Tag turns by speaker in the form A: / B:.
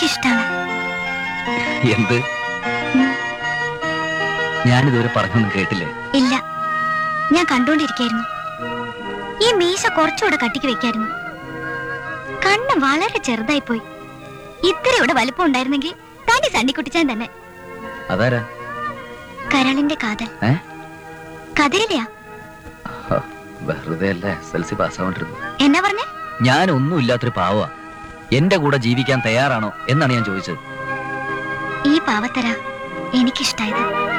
A: എനിക്കിഷ്ടാണ്
B: എന്ത് ഞാനിതുവരെ പറഞ്ഞൊന്നും കേട്ടില്ലേ
A: ഇല്ല ഞാൻ കണ്ടോണ്ടിരിക്കായിരുന്നു ഈ മീശ കുറച്ചുകൂടെ കട്ടിക്ക് വെക്കായിരുന്നു കണ്ണ് വളരെ ചെറുതായി പോയി ഇത്രയുടെ വലിപ്പം ഉണ്ടായിരുന്നെങ്കിൽ തനി സണ്ണിക്കുട്ടിച്ചാൻ തന്നെ
B: അതാരാ
A: കരളിന്റെ കാതൽ
B: ഏ?
A: കതിരില്ലയാ
B: ഹ, വെറുതെ അല്ല എസ് എൽ സി പാസ്സാവണ്ടിരുന്നു
A: എന്നാ പറഞ്ഞേ
B: ഞാൻ ഒന്നും ഇല്ലാത്തൊരു പാവ എന്റെ കൂടെ ജീവിക്കാൻ തയ്യാറാണോ എന്നാണ് ഞാൻ ചോദിച്ചത്
A: ഈ പാവത്തര എനിക്കിഷ്ടായത്